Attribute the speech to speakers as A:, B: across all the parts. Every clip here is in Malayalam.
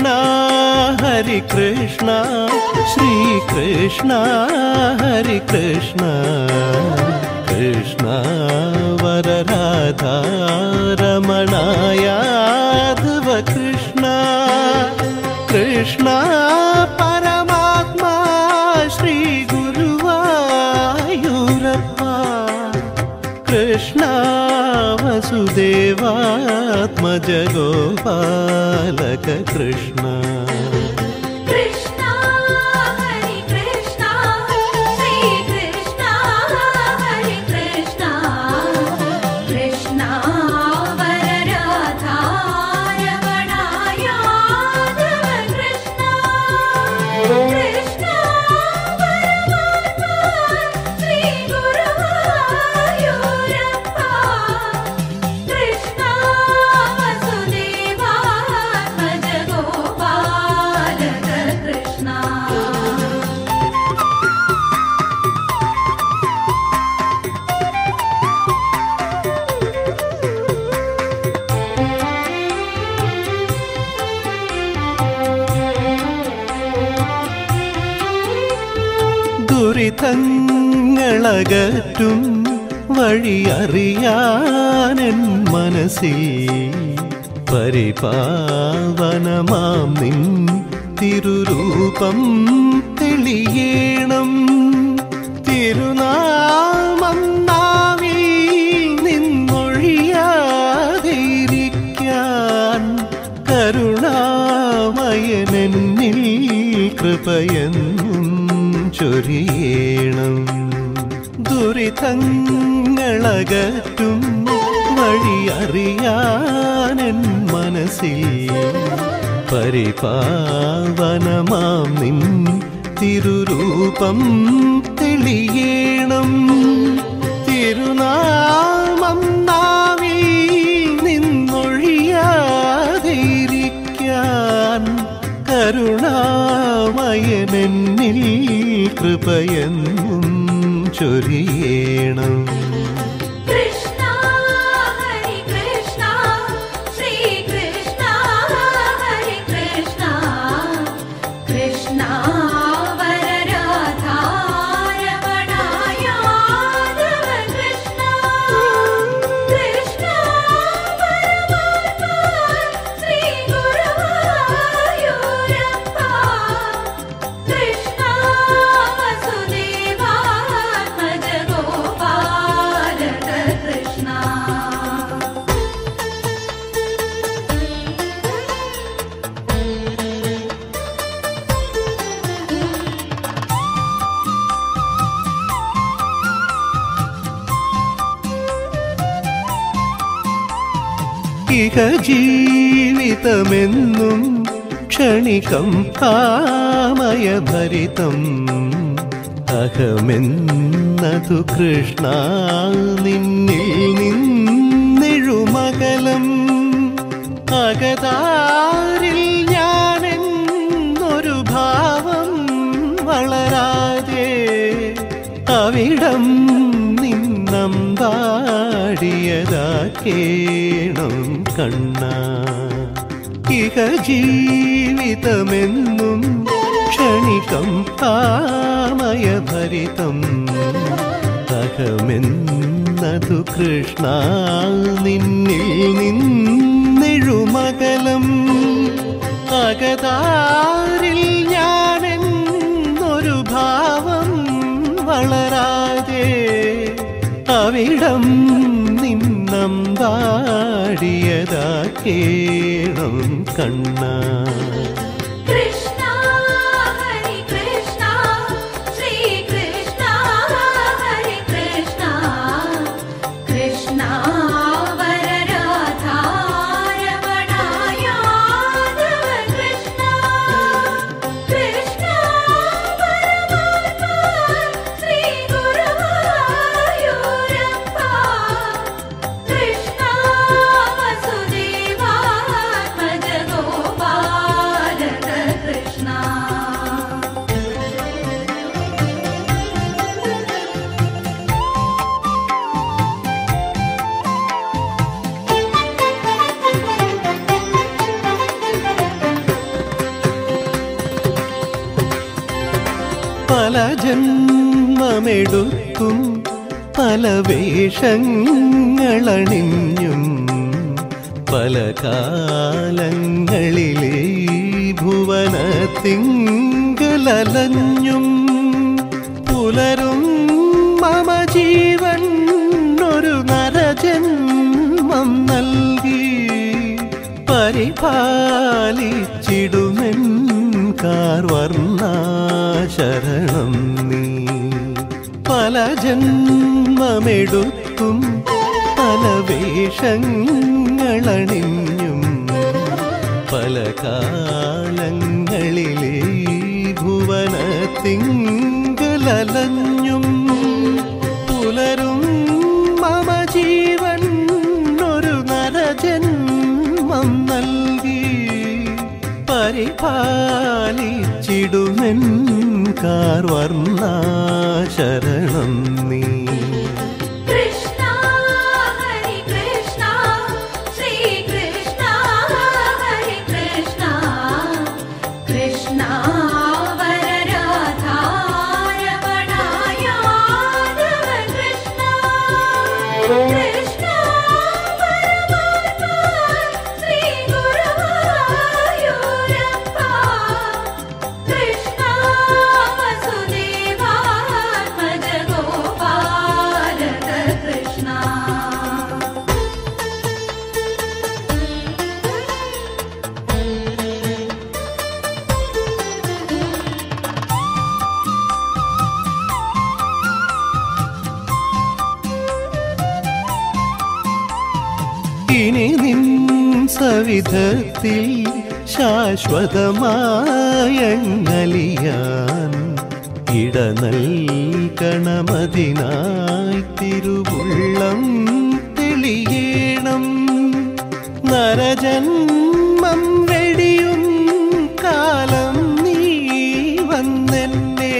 A: കൃഷ്ണ ഹരി കൃഷ്ണ ശ്രീകൃഷ്ണ ഹരി കൃഷ്ണ കൃഷ്ണ വരരാധാ രമണായാധവ കൃഷ്ണ കൃഷ്ണ പരമാത്മാ ശ്രീ ഗുരുവായൂരപ്പ കൃഷ്ണ വസുദേവാത്മജ ഗോപാലക കൃഷ്ണ
B: കൃഷ്ണ ഹരി കൃഷ്ണ ശ്രീ കൃഷ്ണ ഹരി കൃഷ്ണ കൃഷ്ണ വരരാധാ രമണായാധവ കൃഷ്ണ കൃഷ്ണ പരമാത്മാ ശ്രീ ഗുരുവായൂരപ്പ കൃഷ്ണ വസുദേവാത്മജ ഗോപാലക കൃഷ്ണ
A: ദുരിതങ്ങളകറ്റും വഴിയറിയാനെൻ മനസ്സിൽ പരിപാവനമാം നിൻ തിരുരൂപം തെളിയേണം തിരുനാമം നാവിൽ നിന്നൊഴിയാതിരിക്കാൻ കരുണാമയനെന്നിൽ കൃപയെന്നും ചൊരിയേണം ദുരിതങ്ങളകറ്റും വഴിയറിയാനെൻ മനസ്സിൽ പരിപാവനമാം നിൻ തിരുരൂപം തെളിയേണം തിരുനാമം നാവിൽ നിന്നൊഴിയാതിരിക്കാൻ കരുണാമയനെന്നിൽ കൃപയെന്നും ചൊരിയേണം
B: കൃഷ്ണ ഹരി കൃഷ്ണ ശ്രീ കൃഷ്ണ ഹരി കൃഷ്ണ കൃഷ്ണ വരരാധാ രമണായാധവ കൃഷ്ണ കൃഷ്ണ പരമാത്മാ ശ്രീ ഗുരുവായൂരപ്പ കൃഷ്ണ വസുദേവാത്മജ ഗോപാലക കൃഷ്ണ
A: ഇഹ ജീവിതമെന്നും ക്ഷണികം കാമയഭരിതം അഹമെന്നതു കൃഷ്ണ നിന്നിൽ നിന്നെഴുമകലം അകതാരിൽ ഞാനെന്നൊരു ഭാവം വളരാതെ അവിടം നിന്നമ്പാടിയതാക്കേണം കണ്ണ ഇഹ ജീവിതമെന്നും ക്ഷണികം കാമയഭരിതം അഹമെന്നതു കൃഷ്ണ നിന്നിൽ നിന്നെഴുമകലം അകതാരിൽ ഞാനെന്നൊരു ഭാവം വളരാതെ അവിടം നിന്നമ്പാടിയതാക്കേണം കണ്ണ
B: കൃഷ്ണ ഹരി കൃഷ്ണ ശ്രീ കൃഷ്ണ ഹരി കൃഷ്ണ കൃഷ്ണ വരരാധാ രമണായാധവ കൃഷ്ണ കൃഷ്ണ പരമാത്മാ ശ്രീ ഗുരുവായൂരപ്പ കൃഷ്ണ വസുദേവാത്മജ ഗോപാലക
A: ജന്മമെടുക്കും പല വേഷങ്ങളണിഞ്ഞും പല കാലങ്ങളിലെ ഭുവനത്തിങ്കലലഞ്ഞും പുലരും മമ ജീവൻ ഒരു നരജന്മം നൽകി പരിപാലിച്ചിടുമെൻ കാർവർണ്ണ ശരണം നീ പല ജന്മമെടുക്കും പല വേഷങ്ങളണിഞ്ഞും പല കാലങ്ങളിലെ ഭുവനത്തിങ്കലലഞ്ഞും പുലരും മമ ജീവൻ ഒരു നരജന്മം നൽകി പരിപാലിച്ചിടുമെൻ കാർവർണ്ണ ശരണം നീ
B: കൃഷ്ണ ഹരി കൃഷ്ണ ശ്രീ കൃഷ്ണ ഹരി കൃഷ്ണ കൃഷ്ണ വരരാധാ രമണായ മാധവ കൃഷ്ണ കൃഷ്ണ പരമാത്മാ ശ്രീ ഗുരുവായൂരപ്പ കൃഷ്ണ വസുദേവാത്മജ ഗോപാലക കൃഷ്ണ
A: ഇനി നിൻ സവിധത്തിൽ ശാശ്വതമായങ്ങലിയാൻ ഇട നൽകണമതിനായി തിരുവുള്ളം തെളിയണം നരജന്മം വെടിയും കാലം നീ വന്നെന്നെ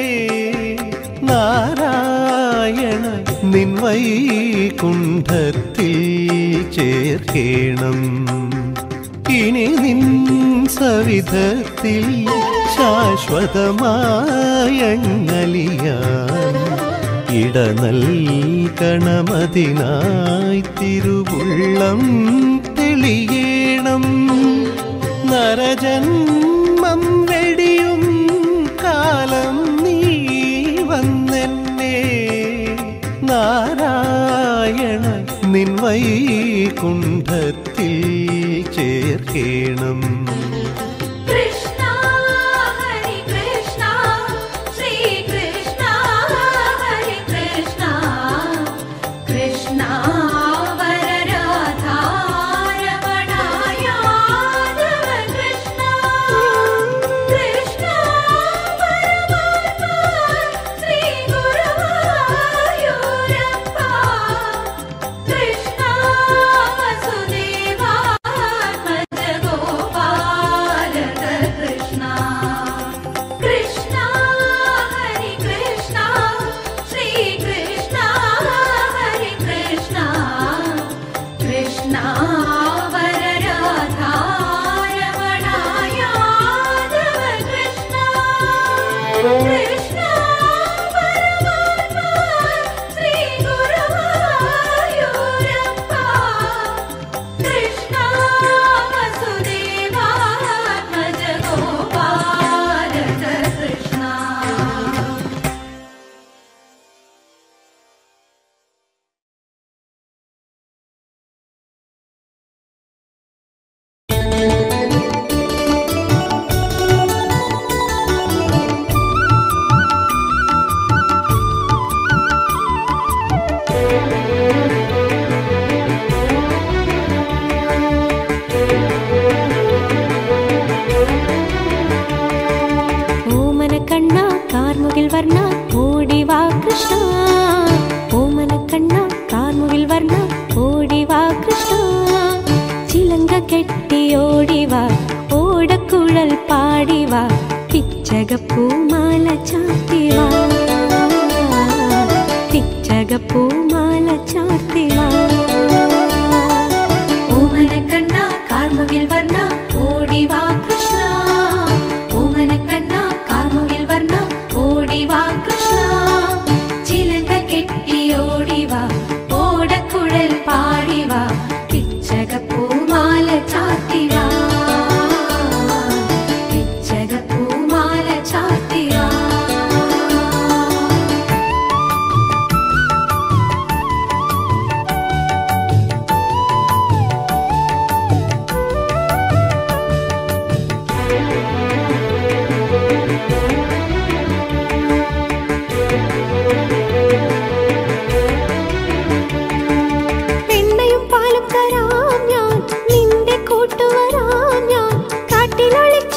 A: നാരായണ നിൻ വൈകുണ്ഠത്തിൽ ചേർക്കേണം ഇനി നിൻ സവിധത്തിൽ ശാശ്വതമായങ്ങലിയാൻ ഇട നൽകണമതിനായി തിരുവുള്ളം തെളിയണം നരജന്മം വെടിയും കാലം നീ വന്നെന്നെ നാരായണ നിൻ വൈകുണ്ഠത്തിൽ ചേർക്കേണം
B: കൃഷ്ണ ഹരി കൃഷ്ണ ശ്രീ കൃഷ്ണ ഹരി കൃഷ്ണ കൃഷ്ണ വരരാധാ രമണായ മാധവ കൃഷ്ണ കൃഷ്ണ പരമാത്മാ ശ്രീ ഗുരുവായൂരപ്പ കൃഷ്ണ വസുദേവാത്മജ ഗോപാലക കൃഷ്ണ കൃഷ്ണ ഹരി കൃഷ്ണ ശ്രീ കൃഷ്ണ ഹരി കൃഷ്ണ കൃഷ്ണ വരരാധാ രമണായ മാധവ കൃഷ്ണ കൃഷ്ണ പരമാത്മാ ശ്രീ ഗുരുവായൂരപ്പ കൃഷ്ണ വസുദേവാത്മജ ഗോപാലക കൃഷ്ണ
C: ഓമന കണ്ണ കാർമുകിൽ വർണ്ണ ഓടിവാ കൃഷ്ണ ഓമന കണ്ണ കാർമുകിൽ വർണ്ണ ഓടിവാ കൃഷ്ണ ചിലങ്ക കെട്ടി ഓടിവാ ഓടക്കുഴൽ പാടിവാ പിച്ചകപ്പൂമാല ചാത്തിവാ പിച്ചകപ്പൂമാല ചാത്തിവാ
B: ഓമനക്കണ്ണ കാർമുകിൽ വർണ്ണ ഓടിവാ കൃഷ്ണ ഓമനക്കണ്ണ കാർമുകിൽ വർണ്ണ ഓടിവാ കൃഷ്ണ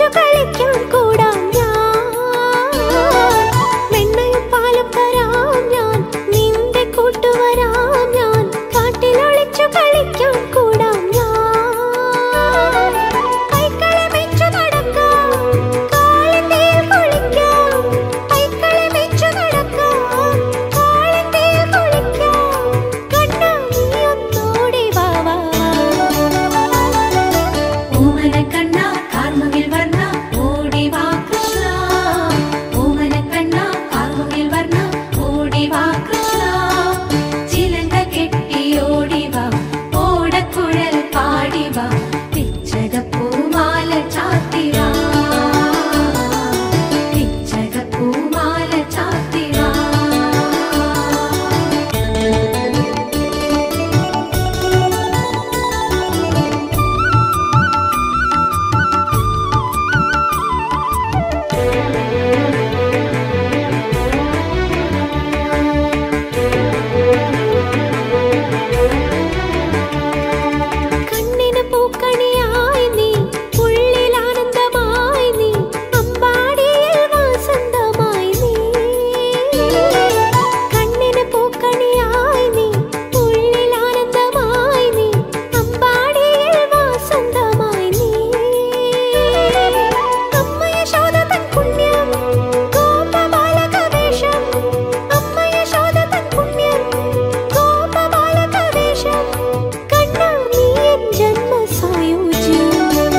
C: കളിക്കാൻ കൂടാം ഞാൻ വെണ്ണയും പാലും തരാം ഞാൻ നിന്റെ കൂട്ടുവരാം ഞാൻ കാട്ടിലൊളിച്ചു കളിക്കാൻ കൂടാം ഞാൻ കൈക്കളെ വെച്ചു നടക്കാം കാളിന്തിയിൽ കുളിക്കാം കൈക്കളെ വെച്ചു നടക്കാം കാളിന്തിയിൽ കുളിക്കാം കണ്ണാ നീ ഒന്നോടി വാ വാ
B: ഓമന കണ്ണ കാർമുകിൽ വർണ്ണ ഓടി വാ കൃഷ്ണ ഓമന കണ്ണ കാർമുകിൽ വർണ്ണ ഓടി വാ കൃഷ്ണ ചിലങ്ക കെട്ടി ഓടി വാ ഓടക്കുഴൽ പാടി വാ പിച്ചകപ്പൂമാല ചാത്തി വാ പിച്ചകപ്പൂമാല ചാത്തി വാ
C: കണ്ണിന് പൂക്കണിയായി നീ ഉള്ളിൽ ആനന്ദമായി നീ അമ്പാടിയിൽ വാസന്തമായി നീ കണ്ണിന് പൂക്കണിയായി നീ ഉള്ളിൽ ആനന്ദമായി നീ അമ്പാടിയിൽ വാസന്തമായി നീ അമ്മ യശോദ തൻ പുണ്യം ഗോപബാലകവേഷം അമ്മ യശോദ തൻ പുണ്യം ഗോപബാലകവേഷം കണ്ണാ നീ എൻ ജന്മസായുജ്യം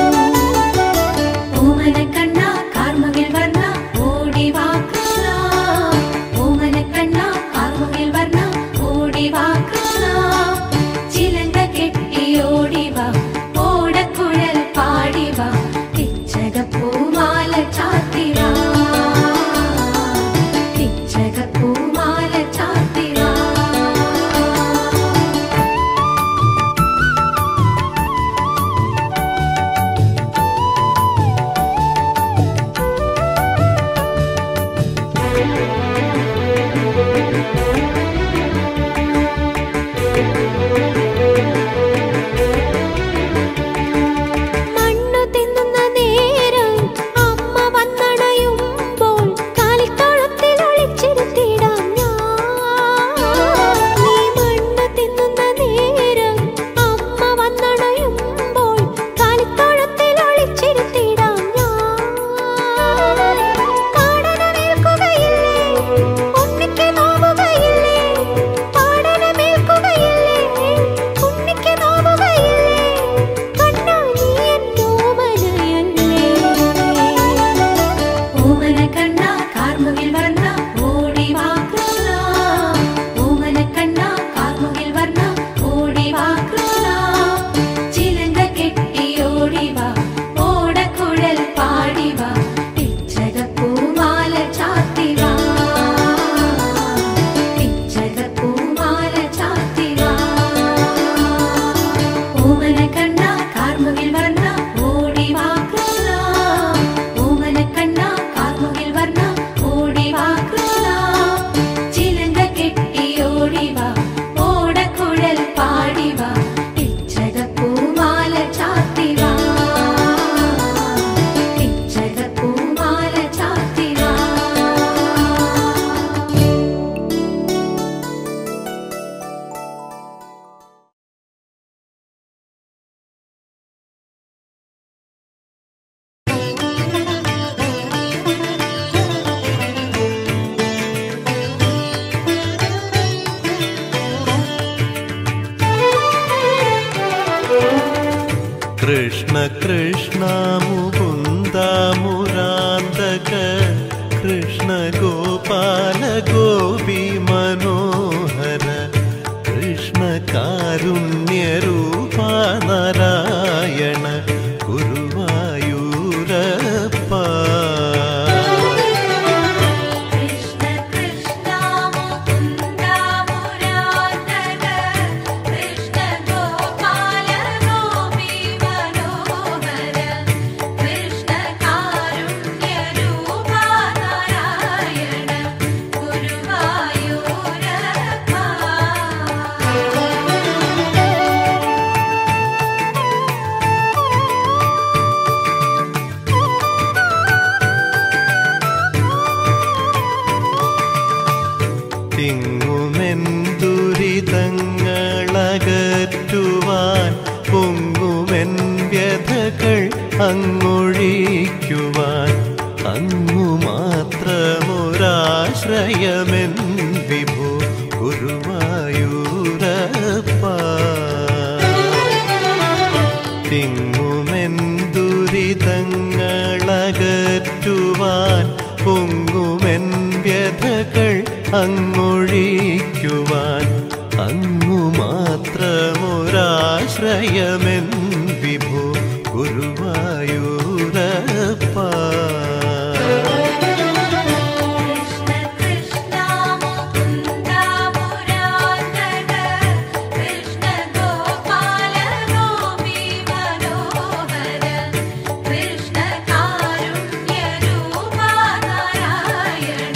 B: ഓമന കണ്ണ കാർമുകിൽ വർണ്ണ ഓടി വാ കൃഷ്ണ ഓമന കണ്ണ കാർമുകിൽ വർണ്ണ ഓടി വാ കൃഷ്ണ ചിലങ്ക കെട്ടി ഓടി വാ ഓടക്കുഴൽ പാടി വാ പിച്ചകപ്പൂമാല ചാത്തി വാ പിച്ചകപ്പൂമാല ചാത്തി വാ
C: മണ്ണു തിന്നുന്ന നേരം അമ്മ വന്നണയുമ്പോൾ കാലിത്തോളത്തിൽ ഒളിച്ചിരുത്തിടാം ഞാൻ നീ മണ്ണ് തിന്നുന്ന നേരം അമ്മ വന്നണയുമ്പോൾ കാലിത്തോളത്തിൽ ഒളിച്ചിരുത്തിടാം ഞാൻ കാടനമേൽക്കുകയില്ലേ ഉണ്ണിക്ക് നോവുകയില്ലേ പാടനമേൽക്കുകയില്ലേ ഉണ്ണിക്ക് നോവുകയില്ലേ കണ്ണാ നീ എൻ്റെ ഓമനയല്ലേ
B: ഓമന കണ്ണ കാർമുകിൽ വർണ്ണ ഓടി വാ കൃഷ്ണ ഓമന കണ്ണ കാർമുകിൽ വർണ്ണ ഓടി വാ കൃഷ്ണ ചിലങ്ക കെട്ടി ഓടി വാ ഓടക്കുഴൽ പാടി വാ പിച്ചകപ്പൂമാല ചാത്തി വാ പിച്ചകപ്പൂമാല ചാത്തി വാ ഓമന കണ്ണ കാർമുകിൽ വർണ്ണ ഓടി വാ കൃഷ്ണ ഓമന കണ്ണ കാർമുകിൽ വർണ്ണ ഓടി വാ കൃഷ്ണ ചിലങ്ക കെട്ടി ഓടി വാ ഓടക്കുഴൽ പാടി വാ പിച്ചകപ്പൂമാല ചാത്തി വാ പിച്ചകപ്പൂമാല ചാത്തി വാ
A: കൃഷ്ണ കൃഷ്ണ മുകുന്ദ മുരാന്തക കൃഷ്ണ ഗോപാല ഗോപി മനോഹര കൃഷ്ണ കാരുണ്യരൂപ നാരായണ ഗുരുവായൂരപ്പ
B: കൃഷ്ണ കൃഷ്ണ മുകുന്ദ മുരാരക കൃഷ്ണ ഗോപാല ഗോപി മനോഹര കൃഷ്ണ കാരുണ്യ രൂപ നാരായണ ഗുരുവായൂരപ്പ
A: അങ്ങു മാത്രമൊരാശ്രയമെൻ വിഭോ ഗുരുവായൂരപ്പ തിങ്ങുമെൻ ദുരിതങ്ങളകറ്റുവാൻ പൊങ്ങുമെൻ വ്യഥകൾ അങ്ങൊഴിക്കുവാൻ അങ്ങു മാത്രമൊരാശ്രയമെൻ വിഭോ ഗുരുവായൂരപ്പ
B: കൃഷ്ണ കൃഷ്ണ മുകുന്ദ മുരാരക കൃഷ്ണ ഗോപാല ഗോപി മനോഹര കൃഷ്ണ കാരുണ്യ രൂപ നാരായണ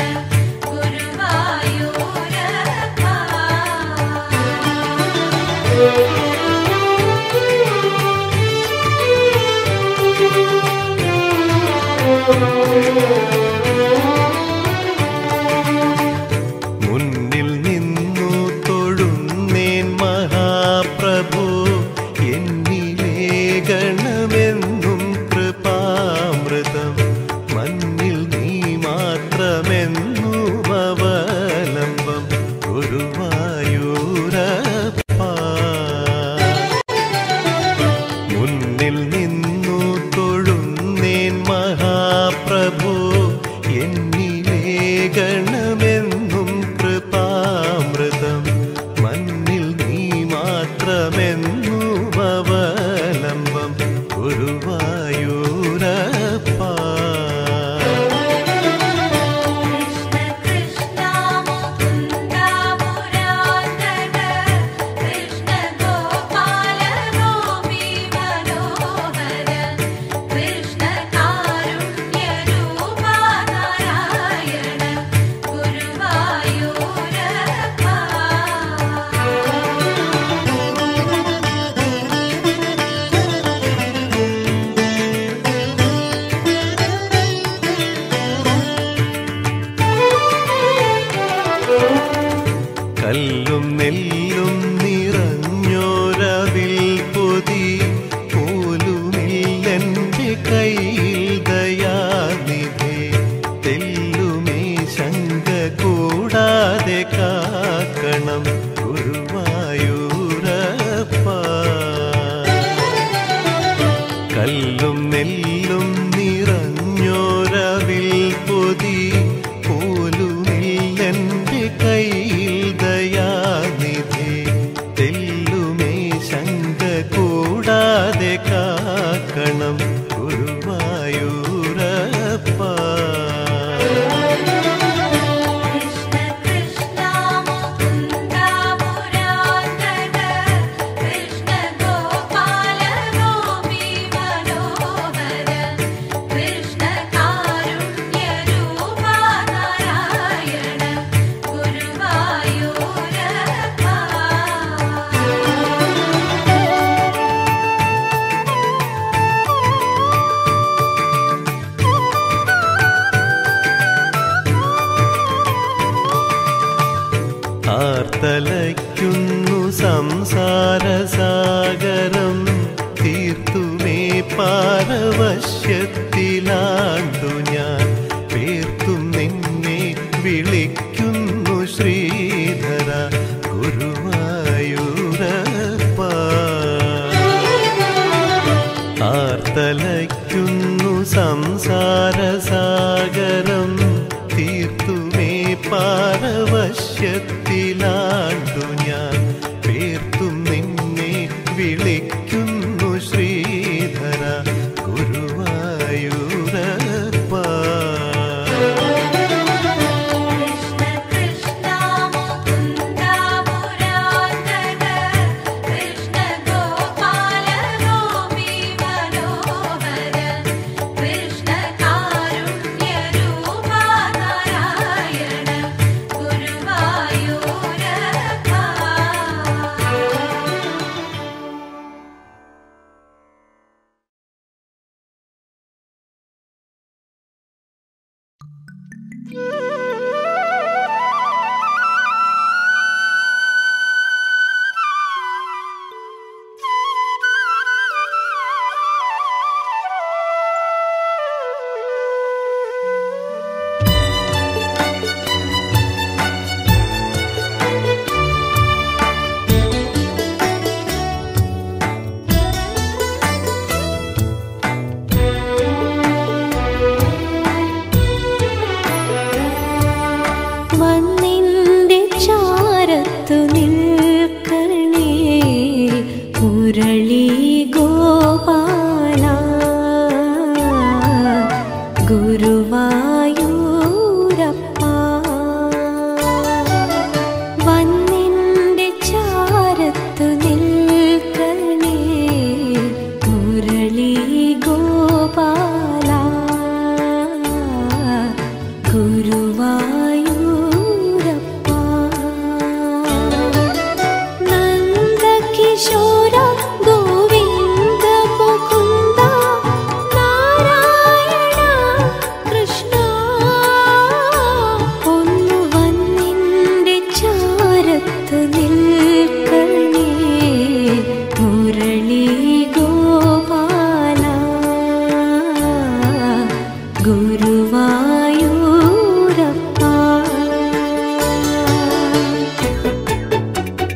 B: ഗുരുവായൂരപ്പ
A: മുന്നിൽ നിന്നു തൊഴുന്നേൻ മഹാപ്രഭു എന്നിലേ ഗണമെന്നും കൃപാമൃതം മണ്ണിൽ നീ മാത്രമെന്നും അവലംബം ഗുരുവായൂരപ്പ മുന്നിൽ നിന്നു തൊഴുന്നേൻ മഹാപ്രഭു എന്നിലേ ഗണമെന്നും കൃപാമൃതം മണ്ണിൽ നീ മാത്രമെന്നും അവലംബം ഗുരുവായൂരപ്പ
B: കൃഷ്ണ കൃഷ്ണ മുകുന്ദ മുരാരക കൃഷ്ണ ഗോപാല ഗോപി മനോഹര കൃഷ്ണ കാരുണ്യ രൂപ നാരായണ ഗുരുവായൂരപ്പ
A: കല്ലും നെല്ലും നിറഞ്ഞോരവിൽ പൊതി പോലുമില്ലെന്റെ കയ്യിൽ ദയാനിധേ തെല്ലുമേ ശങ്ക കൂടാതെ കാക്കണം ഗുരുവായൂരപ്പ കല്ലും നെല്ലും നിറഞ്ഞോരവിൽ പൊതി പോലുമില്ലെന്റെ കയ്യിൽ ദയാനിധി തെല്ലുമേ ശങ്ക കൂടാതെ കാക്കണം ഗുരുവായൂരപ്പ
B: കൃഷ്ണ കൃഷ്ണ മുകുന്ദ മുരാരക കൃഷ്ണ ഗോപാല ഗോപി മനോഹര കൃഷ്ണ കാരുണ്യ രൂപ നാരായണ ഗുരുവായൂരപ്പ
A: ആർത്തലയ്ക്കുന്നു സംസാരസാഗരം തീർത്തുമേ പാരവശ്യത്തിലാണ്ടു ഞാൻ പേർത്തും നിന്നെ വിളിക്കുന്നു ശ്രീധര ഗുരുവായൂരപ്പ ആർത്തലയ്ക്കുന്നു സംസാരസാഗരം തീർത്തുമേ പാരവശ്യത്തിലാണ്ടു ഞാൻ പേർത്തും നിന്നെ വിളിക്കുന്നു ശ്രീധര ഗുരുവായൂരപ്പ
B: കൃഷ്ണ കൃഷ്ണ മുകുന്ദ മുരാരക കൃഷ്ണ ഗോപാല ഗോപി മനോഹര കൃഷ്ണ കാരുണ്യ രൂപ നാരായണ ഗുരുവായൂരപ്പ
C: ഗുരുവായൂരപ്പ വന്നിന്റെ ചാരത്തു നിൽക്കണേ മുരളി ഗോപാല ഗുരുവായൂരപ്പ നന്ദകിശോര ഗോവിന്ദ മുകുന്ദ നാരായണ കൃഷ്ണ ഒന്നു വന്നിന്റെ ചാരത്ത് നിൽക്കണേ മുരളി ഗോപാല ഗുരുവായൂരപ്പ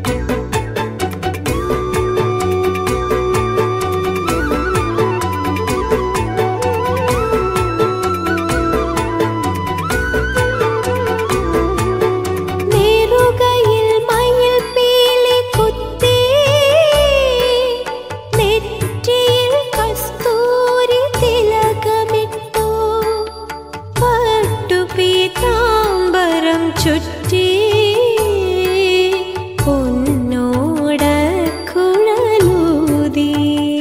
C: നേറുകയിൽ മയിൽ പീലി കുത്തി നെറ്റിയിൽ കസ്തൂരി തിലകമിട്ടു പട്ടുപീതാംബരം ചുറ്റി പൊന്നോട കുഴലൂതി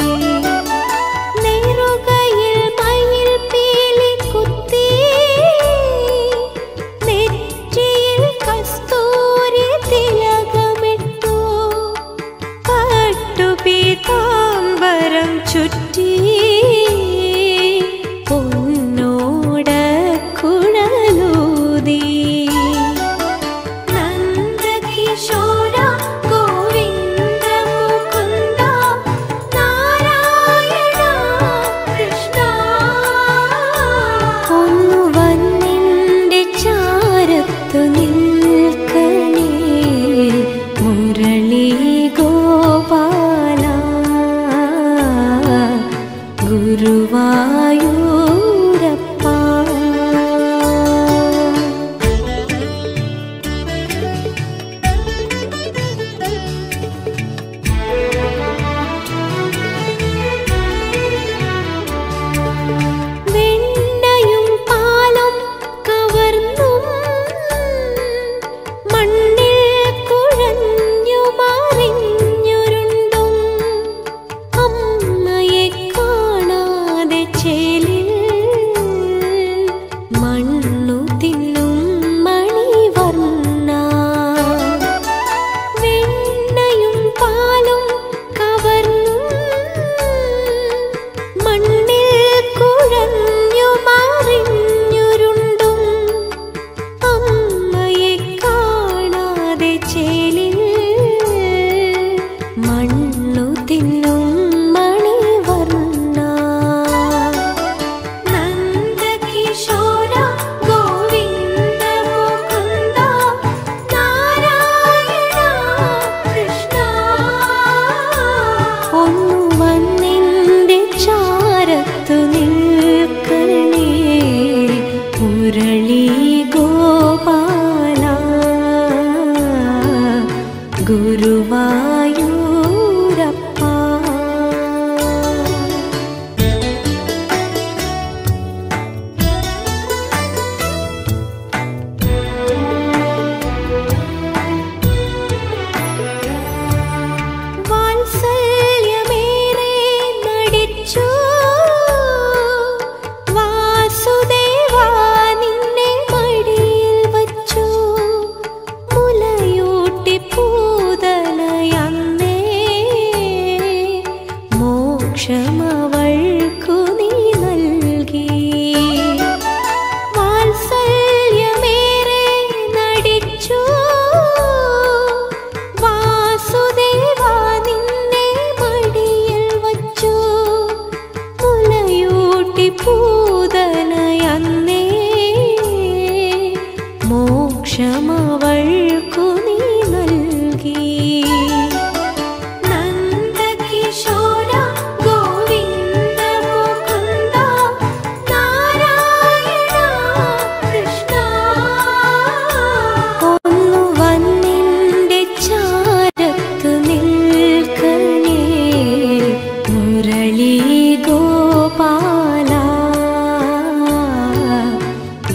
C: നേറുകയിൽ മയിൽ പീലി കുത്തി നെറ്റിയിൽ കസ്തൂരി തിലകമിട്ടു പട്ടുപീതാംബരം ചുറ്റി പൊന്നോട കുഴലൂതി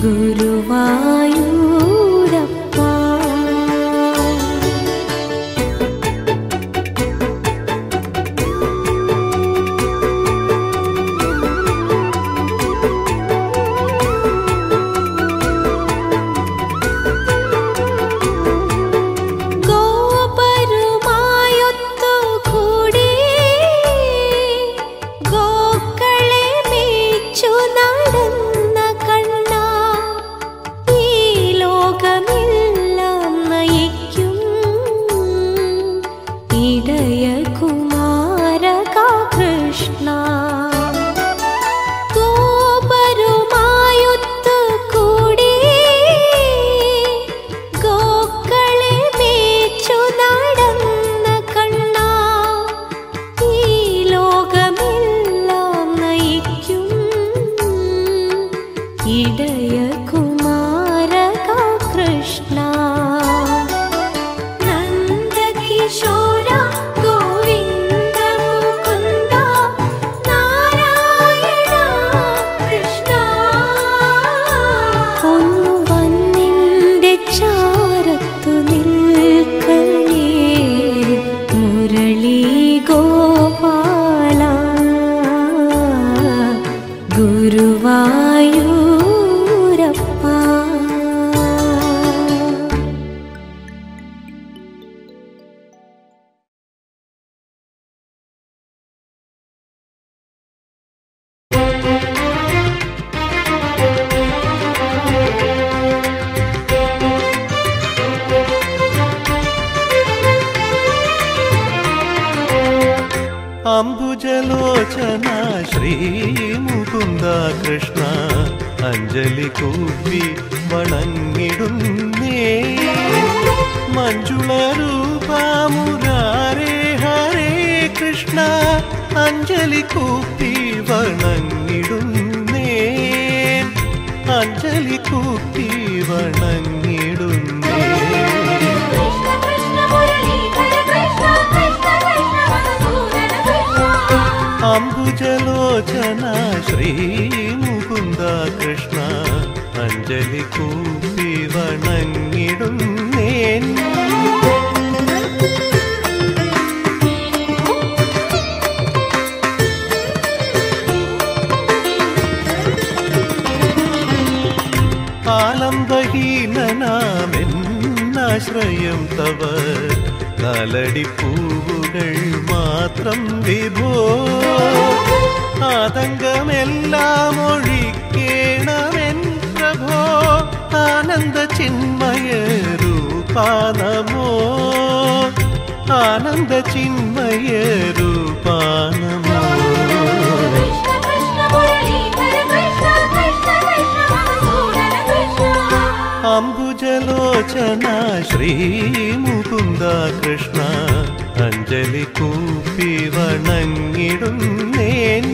C: ഗുരുവായൂരപ്പ ഗോപരുമായൊത്തുകൂടി ഗോക്കളെ മേച്ചു നടന്ന കണ്ണ ഈ ലോകമെല്ലാം നയിക്കും ഇടയ കുമാരക കൃഷ്ണ ഗോപരുമായൊത്തുകൂടി ഗോക്കളെ മേച്ചു നടന്ന കണ്ണ ഈ ലോകമെല്ലാം നയിക്കും ഇടയ കുമാരക കൃഷ്ണ നന്ദകിശോര ഗോവിന്ദ മുകുന്ദ നാരായണ കൃഷ്ണ ഒന്നു വന്നിന്റെ ചാരത്തു നിൽക്കണേ മുരളി ഗോപാല ഗുരുവായൂരപ്പ
A: അംബുജലോചന ശ്രീ മുകുന്ദ കൃഷ്ണ അഞ്ജലി കൂപ്പി വണങ്ങിടുന്നേ മഞ്ജുള രൂപ മുരാരേ ഹരേ കൃഷ്ണ അഞ്ജലി കൂപ്പി വണങ്ങിടുന്നേ അഞ്ജലി കൂപ്പി വണങ്ങിടുന്നേ
B: കൃഷ്ണ കൃഷ്ണ മുരളീധര കൃഷ്ണ കൃഷ്ണ കൃഷ്ണ മധുസൂദന കൃഷ്ണ
A: അംബുജലോചന ശ്രീ മുകുന്ദ കൃഷ്ണ അഞ്ജലി കൂപ്പി വണങ്ങിടുന്നേൻ ആലംബഹീനനാമെന്നാശ്രയം തവ കാലടിപ്പൂവുകൾ മാത്രം വിഭോ ആതങ്കമെല്ലാം ഒഴിക്കേണമെൻ പ്രഭോ ആനന്ദ ചിന്മയ രൂപാ നമോ ആനന്ദ ചിന്മയ രൂപാ നമോ
B: കൃഷ്ണ കൃഷ്ണ മുരളീധര കൃഷ്ണ കൃഷ്ണ കൃഷ്ണ മധുസൂദന കൃഷ്ണ
A: അംബുജലോചന ശ്രീ മുകുന്ദ കൃഷ്ണ അഞ്ജലി കൂപ്പി വണങ്ങിടുന്നേൻ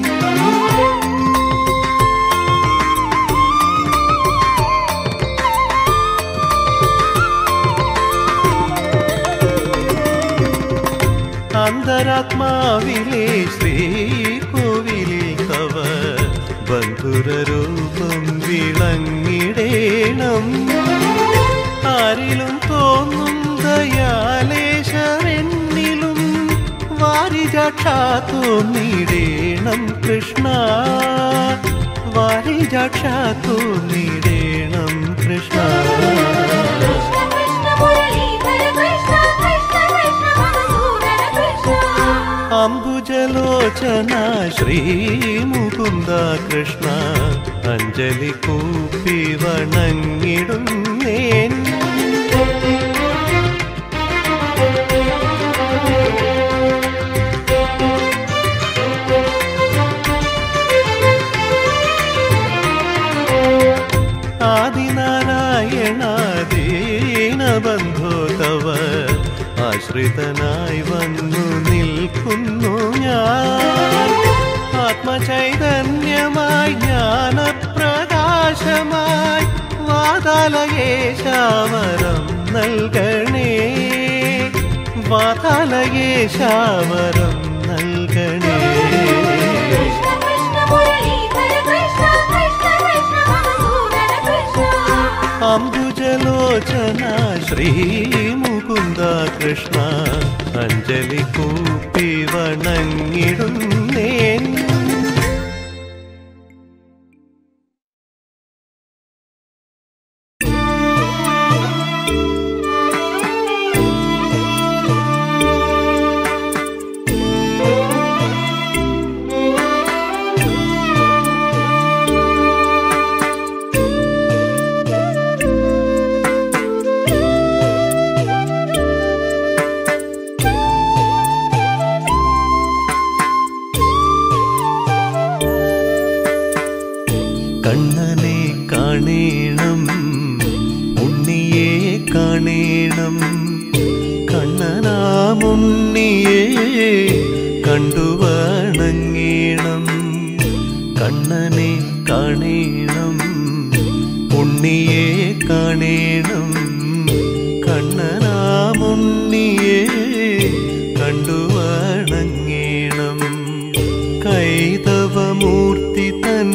A: അന്തരാത്മാവിലെ ശ്രീ കോവിലിൽ തവ ബന്ധുരൂപം വിളങ്ങിടേണം ആരിലും തോന്നും ദയാലേശരെന്നിലും വാരിജാക്ഷാ തോന്നിടേണം കൃഷ്ണ വാരിജാക്ഷാ തോന്നിടേണം കൃഷ്ണ
B: കൃഷ്ണ കൃഷ്ണ മുരളീധര കൃഷ്ണ കൃഷ്ണ കൃഷ്ണ മധുസൂദന കൃഷ്ണ
A: അംബുജലോചന ശ്രീ മുകുന്ദ കൃഷ്ണ അഞ്ജലി കൂപ്പി വണങ്ങിടുന്നേൻ
B: അംബുജലോചന
A: ശ്രീ മുകുന്ദ കൃഷ്ണ അഞ്ജലി കൂപ്പി വണങ്ങിടുന്നേൻ ആദിനാരായണ ദീനബന്ധോ തവ ആശ്രിതനായി വന്നു നിൽക്കുന്നു ഞാൻ ആത്മചൈതന്യമായി ജ്ഞാനപ്രകാശമായി വാതാലയേശാവരം നൽകണേ വാതാലയേശാവരം നൽകണേ
B: കൃഷ്ണ കൃഷ്ണ മുരളീധര കൃഷ്ണ കൃഷ്ണ കൃഷ്ണ മധുസൂദന കൃഷ്ണ
A: അംബുജലോചന ശ്രീമുകുന്ദ കൃഷ്ണ അഞ്ജലി കൂപ്പി വണങ്ങിടുന്നേൻ കണ്ണനെ കാണേണം ഉണ്ണിയെ കാണേണം കണ്ണനാമുണ്ണിയെ കണ്ടുവണങ്ങേണം കണ്ണനെ കാണേണം ഉണ്ണിയെ കാണേണം കണ്ണനാമുണ്ണിയെ കണ്ടുവണങ്ങേണം കൈതവമൂർത്തി തൻ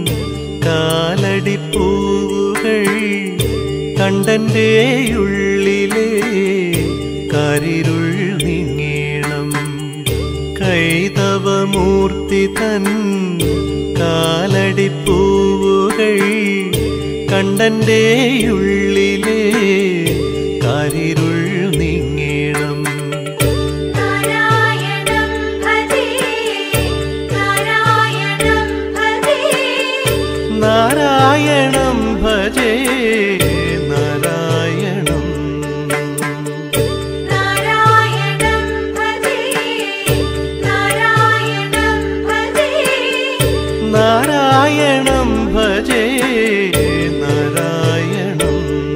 A: കാലടിപ്പൂവുകൾ കണ്ടന്റെ ഉള്ളിലെ കരിരുൾ നീങ്ങേണം കൈതവമൂർത്തി തൻ കാലടിപ്പൂവുകൾ കണ്ടന്റെ ഉള്ളിലെ കരിരുൾ നീങ്ങേണം
B: നാരായണം ഭജേ നാരായണം ഭജേ
A: നാരായണം ഭജേ നാരായണം
B: നാരായണം ഭജേ നാരായണം ഭജേ
A: നാരായണം ഭജേ നാരായണം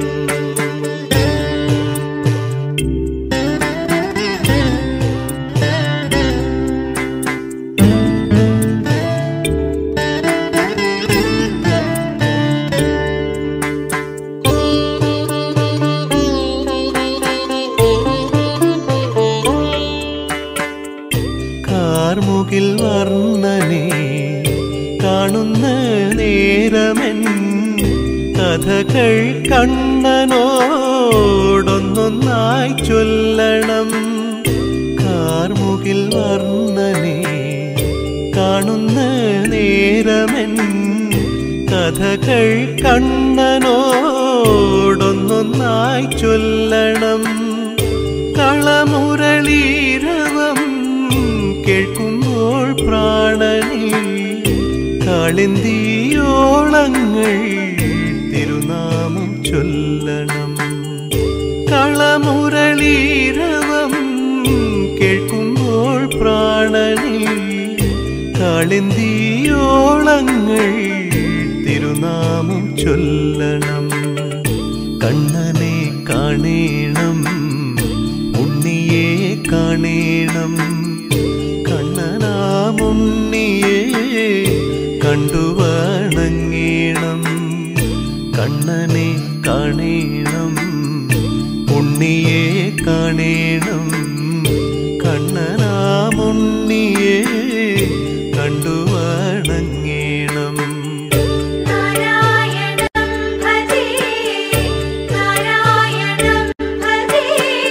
A: കാർമുകിൽ വർണ്ണനെ കാണുന്ന നേരമെൻ കഥകൾ കണ്ണനോടൊന്നൊന്നായി ചൊല്ലണം കാർമുകിൽ വർണ്ണനെ കാണുന്ന നേരമെൻ കഥകൾ കണ്ണനോടൊന്നൊന്നായി ചൊല്ലണം കളമുരളീരവം കേൾക്കുമ്പോൾ പ്രാണനിൽ കളിന്തിയോളങ്ങൾ തിരുനാമം ചൊല്ലണം കളമുരളീരവം കേൾക്കുമ്പോൾ പ്രാണനിൽ കളിന്തിയോളങ്ങൾ തിരുനാമം ചൊല്ലണം കണ്ണനെ കാണേണം ഉണ്ണിയെ കാണേണം കണ്ണനാമുണ്ണിയെ കണ്ടുവണങ്ങേണം കണ്ണനെ കാണേണം ഉണ്ണിയെ കാണേണം കണ്ണനാമുണ്ണിയെ കണ്ടുവണങ്ങേണം
B: നാരായണം ഭജേ നാരായണം ഭജേ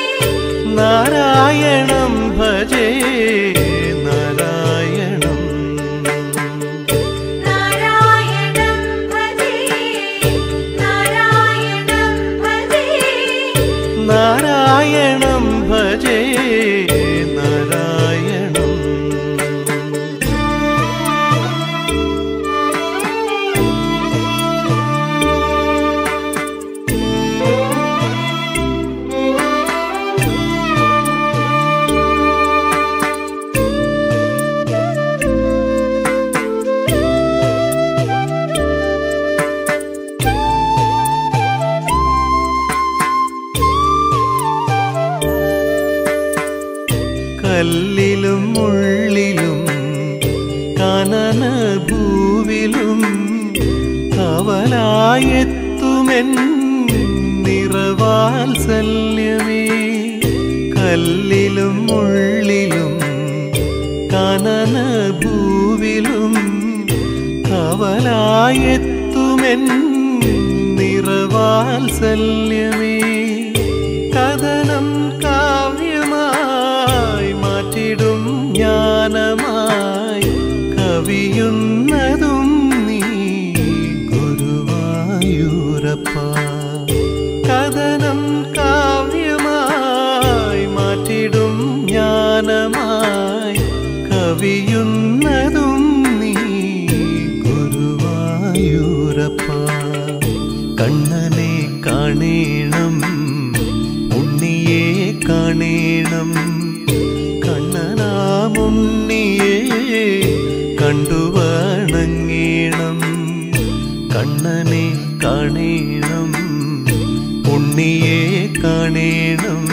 A: നാരായണം ഭജേ നാരായണം
B: നാരായണം ഭജേ നാരായണം ഭജേ
A: നാരായണം ഭജേ നാരായണം കല്ലിലും മുള്ളിലും കനന ഭൂവിലും കവലായെത്തുമെൻ നിറവാത്സല്യമേ കല്ലിലും മുള്ളിലും കനന ഭൂവിലും കവലായെത്തുമെൻ നിറവാത്സല്യമേ വാത്സല്യമേ കഥനം കാവ്യമായി മാറ്റിടും ജ്ഞാനമായി കവിയുന്നതും നീ ഗുരുവായൂരപ്പ കഥനം കാവ്യമായി മാറ്റിടും ജ്ഞാനമായി കവിയുന്നതും നീ ഗുരുവായൂരപ്പ കണ്ണനെ കാണേണം ഉണ്ണിയെ കാണേണം കണ്ണനാമുണ്ണിയെ കണ്ടുവണങ്ങേണം കണ്ണനെ കാണേണം ഉണ്ണിയെ കാണേണം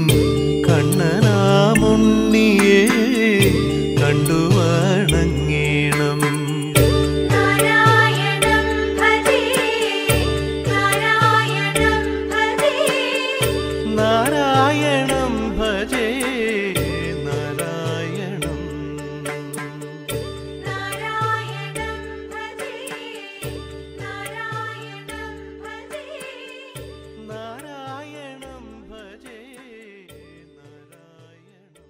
A: കണ്ണനാമുണ്ണിയെ കണ്ടുവണങ്ങേണം
B: നാരായണം ഭജേ നാരായണം ഭജേ
A: നാരായണം ഭജേ നാരായണം
B: നാരായണം ഭജേ നാരായണം ഭജേ
A: നാരായണം ഭജേ നാരായണം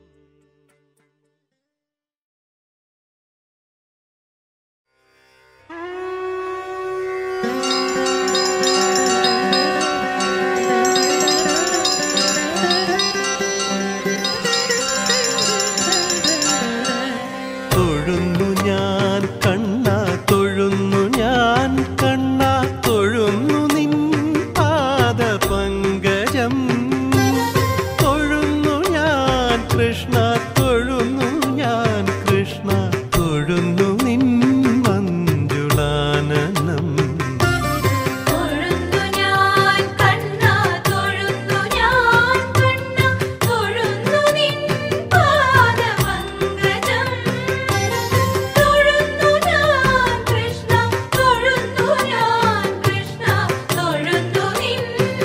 A: തൊഴുന്നു ഞാൻ കണ്ണ തൊഴുന്നു ഞാൻ കണ്ണ തൊഴുന്നു നിൻ പാദ പങ്കജം തൊഴുന്നു ഞാൻ കൃഷ്ണ തൊഴുന്നു ഞാൻ കൃഷ്ണ തൊഴുന്നു നിൻ മഞ്ജുളാനനം
B: തൊഴുന്നു ഞാൻ കണ്ണ തൊഴുന്നു ഞാൻ കണ്ണ തൊഴുന്നു നിൻ പാദപങ്കജം തൊഴുന്നു ഞാൻ കൃഷ്ണ തൊഴുന്നു ഞാൻ കൃഷ്ണ തൊഴുന്നു നിൻ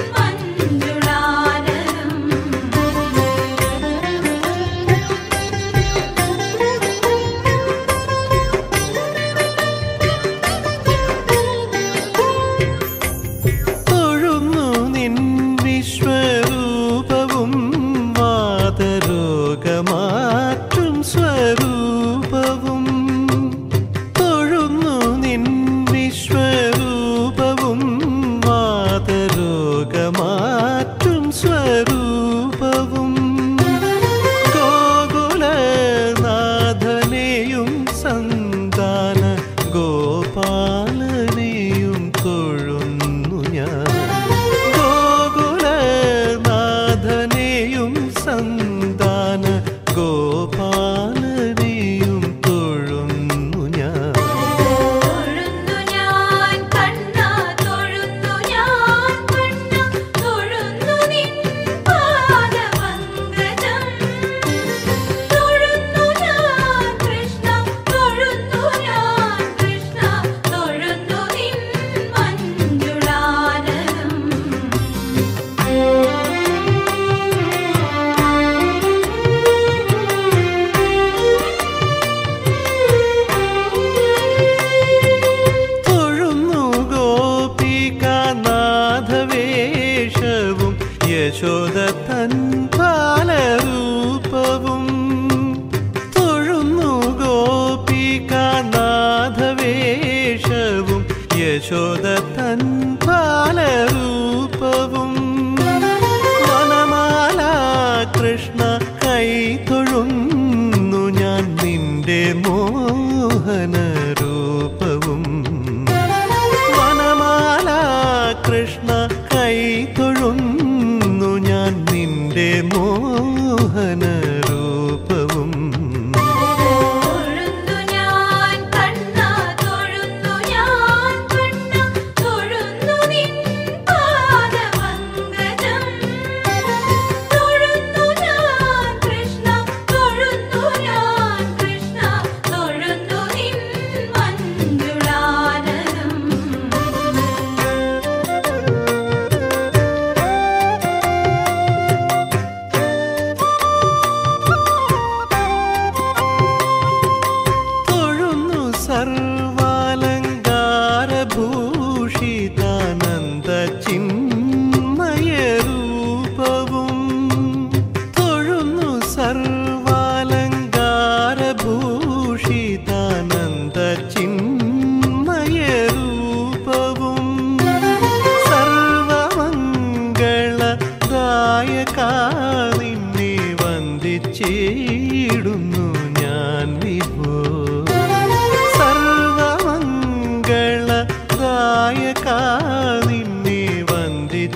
A: തൊഴുന്നു നിൻ വിശ്വരൂപവും വാതരോഗമാറ്റും സ്വരൂപവും തൊഴുന്നു നിൻ വിശ്വരൂപവും വാതരോഗമാറ്റും സ്വരൂപവും ഗോകുലനാഥനെയും സന്താന ഗോപാലനെയും തൊഴുന്നു ഞാൻ ഗോകുലനാഥനെയും സന്താന ഗോപാലനെയും തൊഴുന്നു ഞാൻ
B: തൊഴുന്നു ഞാൻ കണ്ണ തൊഴുന്നു ഞാൻ കണ്ണ തൊഴുന്നു നിൻ പാദപങ്കജം തൊഴുന്നു ഞാൻ കൃഷ്ണ തൊഴുന്നു ഞാൻ കൃഷ്ണ തൊഴുന്നു നിൻ മഞ്ജുളാനനം
A: തൊഴുന്നു ഗോപികാനാഥവേഷവും യശോദ തൻ ബാലരൂപവും തൊഴുന്നു ഗോപികാനാഥവേഷവും യശോദ തൻ ബാലരൂപവും വനമാല കൃഷ്ണ കൈ തൊഴുന്നു ഞാൻ നിന്റെ മോഹന രൂപവും വനമാല കൃഷ്ണ കൈ തൊഴുന്നു ഞാൻ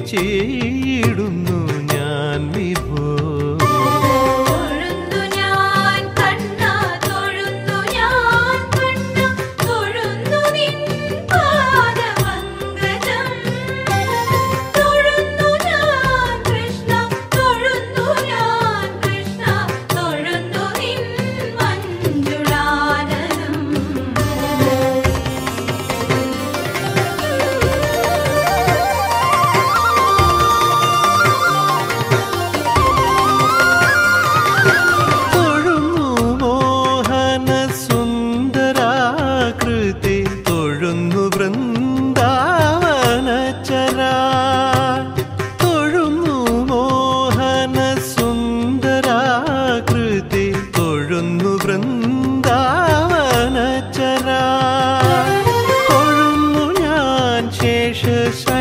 A: നമിച്ചിടുന്നു ഞാൻ വിഭോ
B: തൊഴുന്നു ഞാൻ കണ്ണ തൊഴുന്നു ഞാൻ കണ്ണ തൊഴുന്നു നിൻ പാദപങ്കജം തൊഴുന്നു ഞാൻ കൃഷ്ണ തൊഴുന്നു ഞാൻ കൃഷ്ണ തൊഴുന്നു നിൻ മഞ്ജുളാനനം
A: തൊഴുന്നു മോഹന സുന്ദരാകൃതി തൊഴുന്നു വൃന്ദാവനചര തൊഴുന്നു മോഹന സുന്ദരാകൃതി തൊഴുന്നു വൃന്ദാവനചര തൊഴുന്നു ഞാൻ ശേഷശൈ